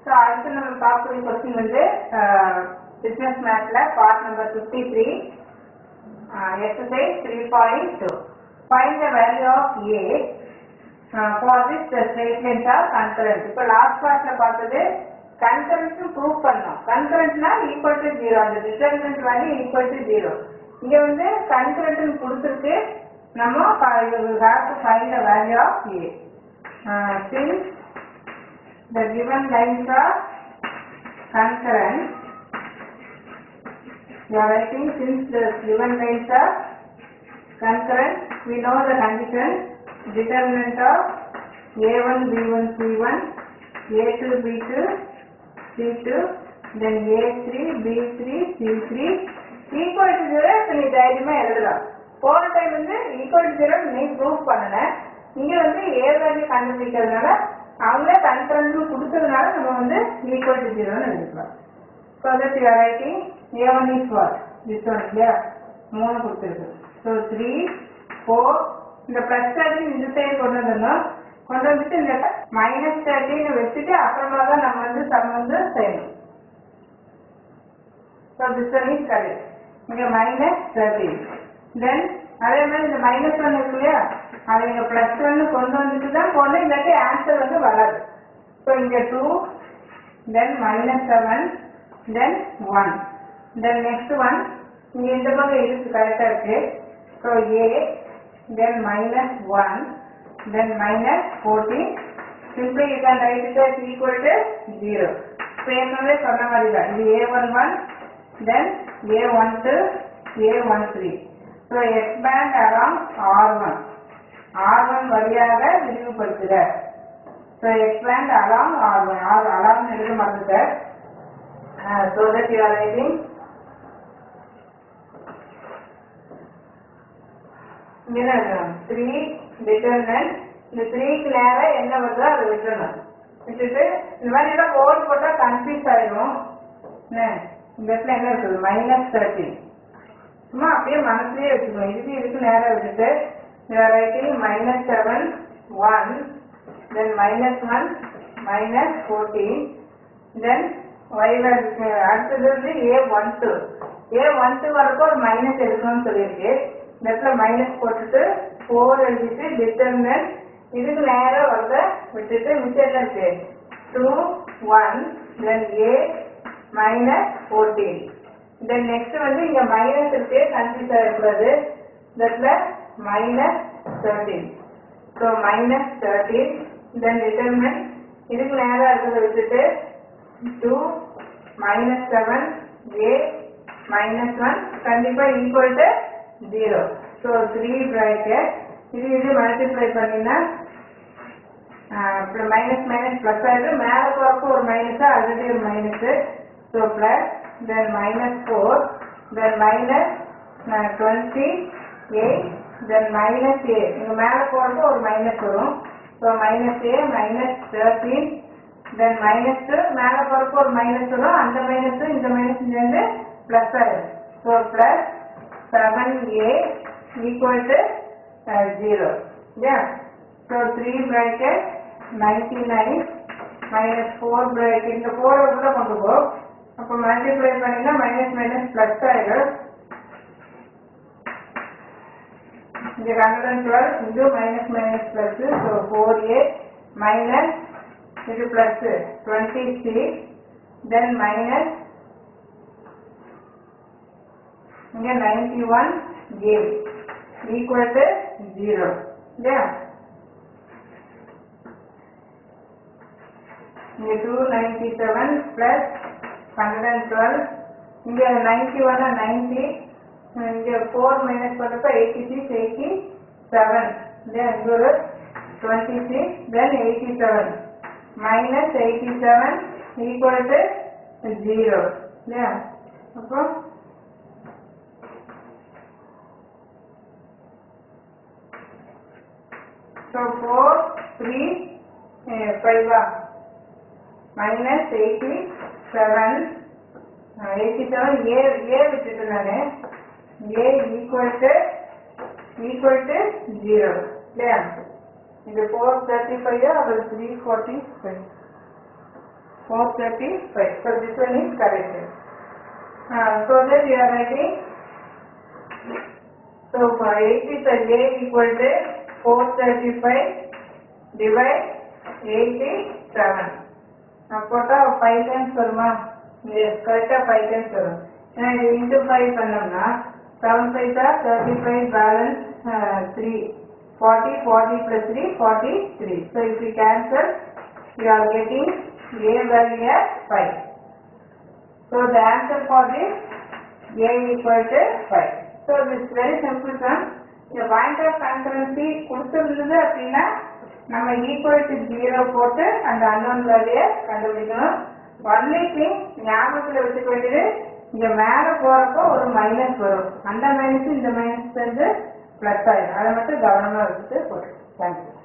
So அடுத்து நம்ம பார்க்கக்கூடிய கொஸ்டின் வந்து பிஸ்னஸ் மேத்ல part number fifty three exercise 3.2 find the value of a uh, for this the statements are concurrent இப்போ last பார்ட்ல பார்த்தது கன்கரண்ட் ப்ரூவ் பண்ணோம் கன்கரண்ட்னா ஈக்குவல் டு ஜீரோ அந்த determinant value equal to zero இங்க வந்து கன்கரண்ட் கொடுத்துருக்கு நம்ம have to find the value of a since the given lines are concurrent You are writing since the given lines are concurrent, we know the condition determinant of A1, B1, C1, A2, B2, C2, then A3, B3, C3, equal to zero இப்ப நீ தைரியமா எழுதலாம் போன time வந்து equal to zero நீ prove பண்ணல இங்க வந்து ஏ வேல்யூ கண்டுபிடிக்கிறதுனால அவங்களே கன்கரண்ட் கொடுத்ததுனால நம்ம வந்து ஈக்குவல் டு ஜீரோன்னு எழுதிக்கலாம் So that you are writing A1 is what? This one, yeah. மூணு கொடுத்துருக்கு ஸோ த்ரீ ஃபோர் இந்த ப்ளஸ் தேர்ட்டின் இந்த சைடு கொண்டு வந்துடணும் கொண்டு வந்துட்டு இந்த மைனஸ் தேர்ட்டின்னு வச்சுட்டு அப்புறமா தான் நம்ம வந்து சம் வந்து செய்யணும் so this one is correct இங்கே மைனஸ் தேர்ட்டின் தென் அதே மாதிரி இந்த மைனஸ் ஒன் இருக்கு இல்லையா அதை இங்கே ப்ளஸ் ஒன்னு கொண்டு வந்துட்டு தான் போடணும் இல்லாட்டி ஆன்சர் வந்து வராது ஸோ இங்கே two then minus seven then 1 then next one இங்க இந்த பக்கம் இருக்கு கரெக்டா இருக்கு so a then minus 1 then minus 14 simply you can write it as equal to 0 so ஏற்கனவே சொன்ன மாதிரி தான் இது a11 then a12 a13 so x band around r1 r1 வழியாக விரிவுபடுத்துக so x band along r1 r along எழுத மறந்துட்ட uh, so that you are writing three determinant இந்த த்ரீக்கு நேரம் என்ன வருதோ அதை விட்டுறணும் விட்டுட்டு இந்த மாதிரி எல்லாம் கோல் போட்டால் கன்ஃபியூஸ் ஆயிடும் என்ன இந்த இடத்துல என்ன இருக்குது மைனஸ் தேர்ட்டின் சும்மா அப்படியே மனசுலயே வச்சுக்கணும் இதுக்கு இதுக்கு நேரம் விட்டுட்டு writing minus seven one then minus one minus fourteen then ஒய்ல அடுத்தது வந்து a one two a one two வரைக்கும் ஒரு மைனஸ் எடுக்கணும்னு சொல்லியிருக்கு இந்த இடத்துல மைனஸ் போட்டுட்டு ஃபோர் எழுதிட்டு டிட்டர்மினன்ட் இதுக்கு நேரம் வரத விட்டுட்டு மிச்சம் இருக்கு two one then a minus fourteen then next வந்து இங்க மைனஸ் இருக்கு கன்ஃபியூஸ் ஆகக்கூடாது இந்த இடத்துல minus thirteen so minus thirteen then determinant இதுக்கு நேரம் இருக்கிறத விட்டுட்டு 2 minus 7 a minus 1 கண்டிப்பா equal to 0 so 3 bracket இது இது மல்டிப்ளை பண்ணினா மைனஸ் மைனஸ் பிளஸ் ஆயிடுது மேல போறப்போ ஒரு மைனஸ் ஆல்ரெடி ஒரு minus so plus then minus four then minus twenty eight then minus a இங்க மேல போறப்போ ஒரு மைனஸ் வரும் so minus a minus thirteen then minus மேல போறப்போ ஒரு மைனஸ் வரும் அந்த மைனஸ் இந்த மைனஸ் சேர்ந்து பிளஸ் ஆயிடும் so plus seven a equal to zero இல்லையா so three bracket ninety nine minus four bracket இந்த ஃபோரை கூட கொண்டு போ அப்போ மல்டிப்ளை பண்ணினா மைனஸ் மைனஸ் பிளஸ் ஆயிடும் இங்கே hundred and twelve into minus minus plus so four a minus இது plus twenty six then minus இங்க ninety one came equal to zero இல்லையா இங்க two ninety seven plus hundred and twelve இங்க ninety one ninety இங்க four minus பண்ணுறப்ப eighty six eighty seven இல்லையா இங்க ஒரு twenty six then eighty seven minus 87 equal to 0 இல்லையா அப்போ so 4 3 5 minus 87 87 a a விட்டுட்டு நானு a equal to equal to 0 இல்லையா இது ஃபோர் தேர்ட்டி ஃபைவ் அல்லது three forty five 435. So this one is correct. Uh, so that you are writing. So for 8 is a A equal to 435 divide 87. நான் போட்டா five times வருமா yes கரெக்டாக five times வரும் ஏன்னா இது இன்டூ ஃபைவ் பண்ணோம்னா seven five sir thirty five balance three forty forty plus three forty three so if you cancel you are getting a value five so the answer for this a equal to 5. So this is very simple sum. இந்த point of concurrency கொடுத்துருந்தது அப்படின்னா நம்ம equal to zero போட்டு அந்த unknown வேல்யூயை கண்டுபிடிக்கணும் only thing ஞாபகத்தில் வச்சுக்க வேண்டியது இங்க மேல போறப்போ ஒரு மைனஸ் வரும் அந்த மைனஸ் இந்த மைனஸ் வந்து பிளஸ் ஆயிடும் அதை மட்டும் கவனமா வச்சுட்டு போட்டு தேங்க்யூ